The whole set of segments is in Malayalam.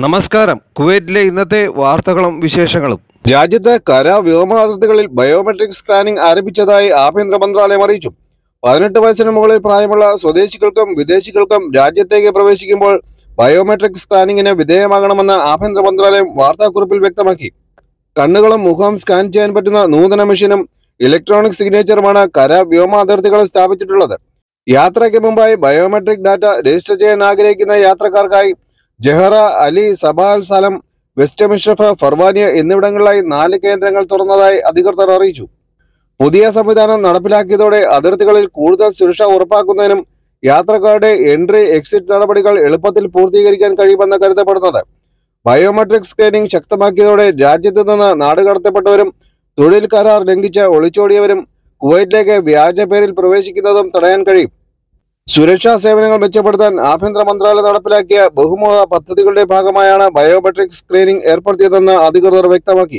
നമസ്കാരം കുവൈറ്റിലെ ഇന്നത്തെ വാർത്തകളും വിശേഷങ്ങളും രാജ്യത്ത് കര വ്യോമ അതിർത്തികളിൽ ബയോമെട്രിക് സ്കാനിംഗ് ആരംഭിച്ചതായി ആഭ്യന്തര മന്ത്രാലയം അറിയിച്ചു പതിനെട്ട് വയസ്സിന് മുകളിൽ പ്രായമുള്ള സ്വദേശികൾക്കും വിദേശികൾക്കും രാജ്യത്തേക്ക് പ്രവേശിക്കുമ്പോൾ ബയോമെട്രിക് സ്കാനിങ്ങിന് വിധേയമാകണമെന്ന് ആഭ്യന്തര മന്ത്രാലയം വാർത്താക്കുറിപ്പിൽ വ്യക്തമാക്കി കണ്ണുകളും മുഖവും സ്കാൻ ചെയ്യാൻ പറ്റുന്ന നൂതന മെഷീനും ഇലക്ട്രോണിക് സിഗ്നേച്ചറുമാണ് കര വ്യോമ അതിർത്തികളിൽ സ്ഥാപിച്ചിട്ടുള്ളത് യാത്രയ്ക്ക് മുമ്പായി ബയോമെട്രിക് ഡാറ്റ രജിസ്റ്റർ ചെയ്യാൻ ആഗ്രഹിക്കുന്ന യാത്രക്കാർക്കായി Jahra Ali Sabah Al Salem West Mishref Farwaniya എന്നിവിടങ്ങളിലായി നാല് കേന്ദ്രങ്ങൾ തുറന്നതായി അധികൃതർ അറിയിച്ചു പുതിയ സംവിധാനം നടപ്പിലാക്കിയതോടെ അതിർത്തികളിൽ കൂടുതൽ സുരക്ഷ ഉറപ്പാക്കുന്നതിനും യാത്രക്കാരുടെ എൻട്രി എക്സിറ്റ് നടപടികൾ എളുപ്പത്തിൽ പൂർത്തീകരിക്കാൻ കഴിയുമെന്ന് കരുതപ്പെടുന്നത് ബയോമെട്രിക് സ്കാനിംഗ് ശക്തമാക്കിയതോടെ രാജ്യത്ത് നിന്ന് നാടുകടത്തപ്പെട്ടവരും തൊഴിൽ കരാർ ലംഘിച്ച് ഒളിച്ചോടിയവരും കുവൈറ്റിലേക്ക് വ്യാജ പേരിൽ പ്രവേശിക്കുന്നതും തടയാൻ കഴിയും സുരക്ഷാ സേവനങ്ങൾ മെച്ചപ്പെടുത്താൻ ആഭ്യന്തര മന്ത്രാലയം നടപ്പിലാക്കിയ ബഹുമുഖ പദ്ധതികളുടെ ഭാഗമായാണ് ബയോമെട്രിക് സ്ക്രീനിംഗ് ഏർപ്പെടുത്തിയതെന്ന് അധികൃതർ വ്യക്തമാക്കി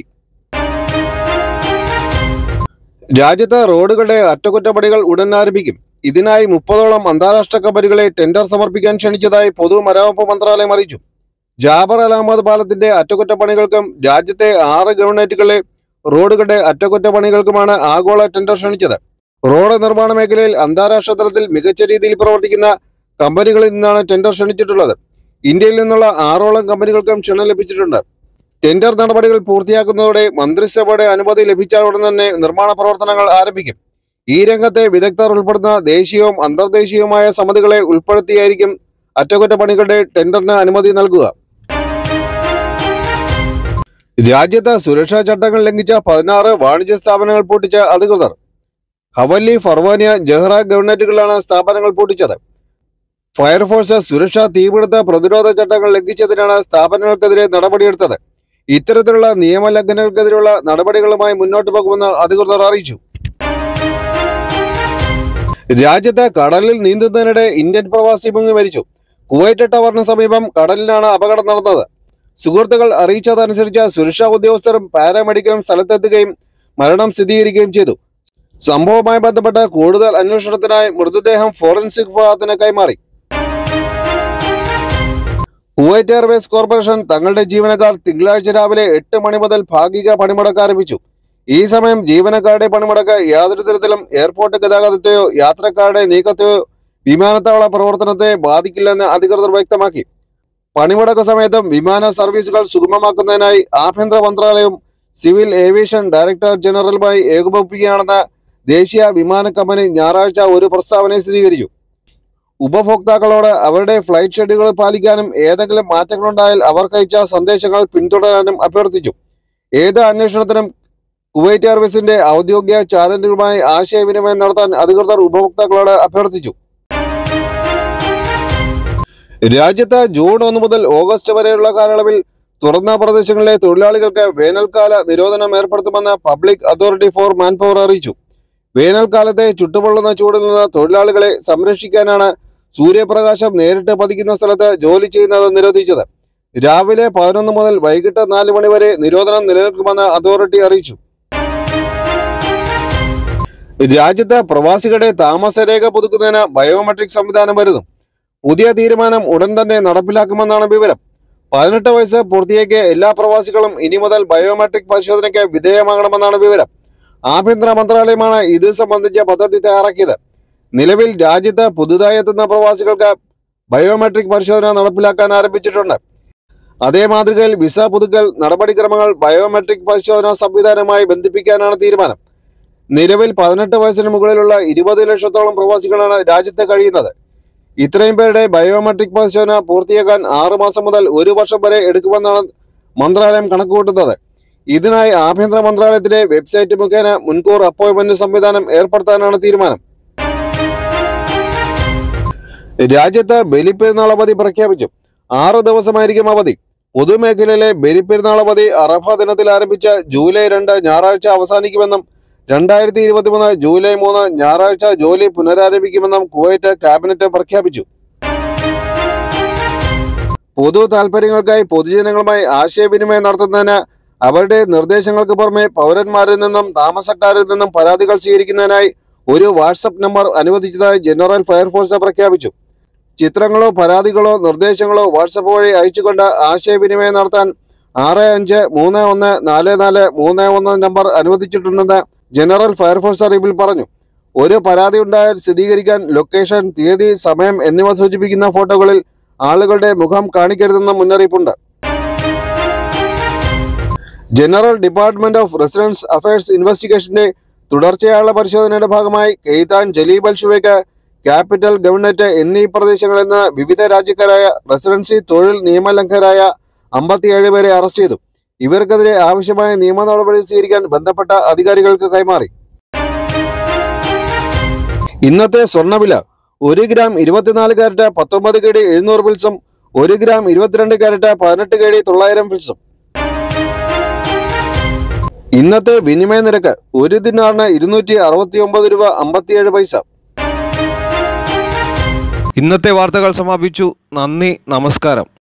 രാജ്യത്ത് റോഡുകളുടെ അറ്റകുറ്റപ്പണികൾ ഉടൻ ആരംഭിക്കും ഇതിനായി മുപ്പതോളം അന്താരാഷ്ട്ര കമ്പനികളെ ടെൻഡർ സമർപ്പിക്കാൻ ക്ഷണിച്ചതായി പൊതുമരാമത്ത് മന്ത്രാലയം അറിയിച്ചു ജാബർ അൽ അഹമ്മദ് പാലത്തിന്റെ അറ്റകുറ്റപ്പണികൾക്കും രാജ്യത്തെ ആറ് ഗവൺമെന്റുകളിലെ റോഡുകളുടെ അറ്റകുറ്റപ്പണികൾക്കുമാണ് ആഗോള ടെൻഡർ ക്ഷണിച്ചത് റോഡ് നിർമ്മാണ മേഖലയിൽ അന്താരാഷ്ട്ര തലത്തിൽ മികച്ച രീതിയിൽ പ്രവർത്തിക്കുന്ന കമ്പനികളിൽ നിന്നാണ് ടെൻഡർ ക്ഷണിച്ചിട്ടുള്ളത് ഇന്ത്യയിൽ നിന്നുള്ള ആറോളം കമ്പനികൾക്കും ക്ഷണം ലഭിച്ചിട്ടുണ്ട് ടെൻഡർ നടപടികൾ പൂർത്തിയാക്കുന്നതോടെ മന്ത്രിസഭയുടെ അനുമതി ലഭിച്ച ഉടൻ തന്നെ നിർമ്മാണ പ്രവർത്തനങ്ങൾ ആരംഭിക്കും ഈ രംഗത്തെ വിദഗ്ധർ ഉൾപ്പെടുന്ന ദേശീയവും അന്തർദേശീയവുമായ സമിതികളെ ഉൾപ്പെടുത്തിയായിരിക്കും അറ്റകുറ്റപ്പണികളുടെ ടെൻഡറിന് അനുമതി നൽകുക രാജ്യത്ത് സുരക്ഷാ ചട്ടങ്ങൾ ലംഘിച്ച പതിനാറ് വാണിജ്യ സ്ഥാപനങ്ങൾ പൂട്ടിച്ച അധികൃതർ ഹവല്ലി ഫർവാനിയ ജഹ്റ ഗവൺമെന്റുകളിലാണ് സ്ഥാപനങ്ങൾ പൂട്ടിച്ചത് ഫയർഫോഴ്സ് സുരക്ഷാ തീപിടുത്ത പ്രതിരോധ ചട്ടങ്ങൾ ലംഘിച്ചതിനാണ് സ്ഥാപനങ്ങൾക്കെതിരെ നടപടിയെടുത്തത് ഇത്തരത്തിലുള്ള നിയമലംഘനങ്ങൾക്കെതിരെയുള്ള നടപടികളുമായി മുന്നോട്ട് പോകുമെന്ന് അധികൃതർ അറിയിച്ചു രാജ്യത്ത് കടലിൽ നീന്തുന്നതിനിടെ ഇന്ത്യൻ പ്രവാസി മുങ്ങി മരിച്ചു കുവൈറ്റ് ടവറിന് സമീപം കടലിലാണ് അപകടം നടന്നത് സുഹൃത്തുക്കൾ അറിയിച്ചതനുസരിച്ച് സുരക്ഷാ ഉദ്യോഗസ്ഥരും പാരാമെഡിക്കലും സ്ഥലത്തെത്തുകയും മരണം സ്ഥിരീകരിക്കുകയും ചെയ്തു സംഭവവുമായി ബന്ധപ്പെട്ട കൂടുതൽ അന്വേഷണത്തിനായി മൃതദേഹം ഫോറൻസിക് വിഭാഗത്തിന് കൈമാറി കുവൈറ്റ് എയർവേസ് കോർപ്പറേഷൻ തങ്ങളുടെ ജീവനക്കാർ തിങ്കളാഴ്ച രാവിലെ എട്ട് മണി മുതൽ ഭാഗിക പണിമുടക്ക് ആരംഭിച്ചു ഈ സമയം ജീവനക്കാരുടെ പണിമുടക്ക് യാതൊരു തരത്തിലും എയർപോർട്ട് ഗതാഗതത്തെയോ യാത്രക്കാരുടെ നീക്കത്തെയോ വിമാനത്താവള പ്രവർത്തനത്തെ ബാധിക്കില്ലെന്ന് അധികൃതർ വ്യക്തമാക്കി പണിമുടക്ക് സമയത്തും വിമാന സർവീസുകൾ സുഗമമാക്കുന്നതിനായി ആഭ്യന്തര മന്ത്രാലയവും സിവിൽ ഏവിയേഷൻ ഡയറക്ടർ ജനറലുമായി ഏകോപിപ്പിക്കുകയാണെന്ന് ദേശീയ വിമാന കമ്പനി ഞായറാഴ്ച ഒരു പ്രസ്താവന സ്ഥിരീകരിച്ചു ഉപഭോക്താക്കളോട് അവരുടെ ഫ്ലൈറ്റ് ഷെഡ്യൂളുകൾ പാലിക്കാനും ഏതെങ്കിലും മാറ്റങ്ങളുണ്ടായാൽ അവർക്കയച്ച സന്ദേശങ്ങൾ പിന്തുടരാനും അഭ്യർത്ഥിച്ചു ഏത് അന്വേഷണത്തിനും കുവൈറ്റ് എയർവേസിന്റെ ഔദ്യോഗിക ചാനലുകളുമായി ആശയവിനിമയം നടത്താൻ അധികൃതർ ഉപഭോക്താക്കളോട് അഭ്യർത്ഥിച്ചു രാജ്യത്ത് ജൂൺ ഒന്ന് മുതൽ ഓഗസ്റ്റ് വരെയുള്ള കാലയളവിൽ തുറന്ന പ്രദേശങ്ങളിലെ തൊഴിലാളികൾക്ക് വേനൽക്കാല നിരോധനം ഏർപ്പെടുത്തുമെന്ന് പബ്ലിക് അതോറിറ്റി ഫോർ മാൻപവർ അറിയിച്ചു വേനൽക്കാലത്തെ ചുട്ടുപൊള്ളുന്ന ചൂടിൽ നിന്ന് തൊഴിലാളികളെ സംരക്ഷിക്കാനാണ് സൂര്യപ്രകാശം നേരിട്ട് പതിക്കുന്ന സ്ഥലത്ത് ജോലി ചെയ്യുന്നത് നിരോധിച്ചത് രാവിലെ പതിനൊന്ന് മുതൽ വൈകിട്ട് നാല് മണി വരെ നിരോധനം നിലനിൽക്കുമെന്ന് അതോറിറ്റി അറിയിച്ചു രാജ്യത്ത് പ്രവാസികളുടെ താമസരേഖ പുതുക്കുന്നതിന് ബയോമെട്രിക് സംവിധാനം വരുന്നു പുതിയ തീരുമാനം ഉടൻ തന്നെ നടപ്പിലാക്കുമെന്നാണ് വിവരം പതിനെട്ട് വയസ്സ് പൂർത്തിയാക്കിയ എല്ലാ പ്രവാസികളും ഇനി മുതൽ ബയോമെട്രിക് പരിശോധനയ്ക്ക് വിധേയമാകണമെന്നാണ് വിവരം ആഭ്യന്തര മന്ത്രാലയമാണ് ഇത് സംബന്ധിച്ച പദ്ധതി തയ്യാറാക്കിയത് നിലവിൽ രാജ്യത്ത് പുതുതായി എത്തുന്ന പ്രവാസികൾക്ക് ബയോമെട്രിക് പരിശോധന നടപ്പിലാക്കാൻ ആരംഭിച്ചിട്ടുണ്ട് അതേ മാതൃകയിൽ വിസ പുതുക്കൽ നടപടിക്രമങ്ങൾ ബയോമെട്രിക് പരിശോധനാ സംവിധാനവുമായി ബന്ധിപ്പിക്കാനാണ് തീരുമാനം നിലവിൽ പതിനെട്ട് വയസ്സിന് മുകളിലുള്ള ഇരുപത് ലക്ഷത്തോളം പ്രവാസികളാണ് രാജ്യത്ത് കഴിയുന്നത് ഇത്രയും പേരുടെ ബയോമെട്രിക് പരിശോധന പൂർത്തിയാക്കാൻ ആറു മാസം മുതൽ ഒരു വർഷം വരെ എടുക്കുമെന്നാണ് മന്ത്രാലയം കണക്കുകൂട്ടുന്നത് ഇതിനായി ആഭ്യന്തര മന്ത്രാലയത്തിന്റെ വെബ്സൈറ്റ് മുഖേന മുൻകൂർ അപ്പോയിന്റ്മെന്റ് സംവിധാനം ഏർപ്പെടുത്താനാണ് തീരുമാനം രാജ്യത്ത് ബലിപ്പെരുന്നാൾ അവധി പ്രഖ്യാപിച്ചു ആറ് ദിവസമായിരിക്കും അവധി പൊതുമേഖലയിലെ ബലിപ്പെരുന്നാൾ അവധി അറഫ ദിനത്തിൽ ആരംഭിച്ച ജൂലൈ രണ്ട് ഞായറാഴ്ച അവസാനിക്കുമെന്നും രണ്ടായിരത്തി ഇരുപത്തിമൂന്ന് ജൂലൈ മൂന്ന് ഞായറാഴ്ച ജോലി പുനരാരംഭിക്കുമെന്നും കുവൈറ്റ് ക്യാബിനറ്റ് പ്രഖ്യാപിച്ചു പൊതു താൽപര്യങ്ങൾക്കായി പൊതുജനങ്ങളുമായി ആശയവിനിമയം നടത്തുന്നതിന് അവരുടെ നിർദ്ദേശങ്ങൾക്ക് പുറമെ പൗരന്മാരിൽ നിന്നും താമസക്കാരിൽ നിന്നും പരാതികൾ സ്വീകരിക്കുന്നതിനായി ഒരു വാട്സപ്പ് നമ്പർ അനുവദിച്ചതായി ജനറൽ ഫയർഫോഴ്സ് പ്രഖ്യാപിച്ചു ചിത്രങ്ങളോ പരാതികളോ നിർദ്ദേശങ്ങളോ വാട്സപ്പ് വഴി അയച്ചുകൊണ്ട് ആശയവിനിമയം നടത്താൻ ആറ് അഞ്ച് മൂന്ന് ഒന്ന് നാല് നാല് മൂന്ന് ഒന്ന് നമ്പർ അനുവദിച്ചിട്ടുണ്ടെന്ന് ജനറൽ ഫയർഫോഴ്സ് അറിയിപ്പിൽ പറഞ്ഞു ഒരു പരാതി ഉണ്ടായാൽ സ്ഥിരീകരിക്കാൻ ലൊക്കേഷൻ തീയതി സമയം എന്നിവ സൂചിപ്പിക്കുന്ന ഫോട്ടോകളിൽ ആളുകളുടെ മുഖം കാണിക്കരുതെന്ന മുന്നറിയിപ്പുണ്ട് general department of residence affairs ഇൻവെസ്റ്റിഗേഷന്റെ തുടർച്ചയായുള്ള പരിശോധനയുടെ ഭാഗമായി Khaitan Jleeb Al Shuwaikh capital government എന്നീ പ്രദേശങ്ങളിൽ നിന്ന് വിവിധ രാജ്യക്കാരായ റെസിഡൻസി തൊഴിൽ നിയമലംഘകരായ അമ്പത്തിയേഴ് പേരെ അറസ്റ്റ് ചെയ്തു ഇവർക്കെതിരെ ആവശ്യമായ നിയമ നടപടി സ്വീകരിക്കാൻ ബന്ധപ്പെട്ട അധികാരികൾക്ക് കൈമാറി ഇന്നത്തെ സ്വർണ്ണവില ഒരു ഗ്രാം ഇരുപത്തിനാല് കാരറ്റ് പത്തൊമ്പത് കെ ഡി എഴുന്നൂറ് ഫിൽസും ഒരു ഗ്രാം ഇരുപത്തിരണ്ട് കാരറ്റ് പതിനെട്ട് കെ ഡി തൊള്ളായിരം ഫിൽസും ഇന്നത്തെ വിനിമയ നിരക്ക് ഒരു ദിനാറിന് ഇരുന്നൂറ്റി അറുപത്തി ഒമ്പത് രൂപ അമ്പത്തിയേഴ് പൈസ ഇന്നത്തെ വാർത്തകൾ സമാപിച്ചു നന്ദി നമസ്കാരം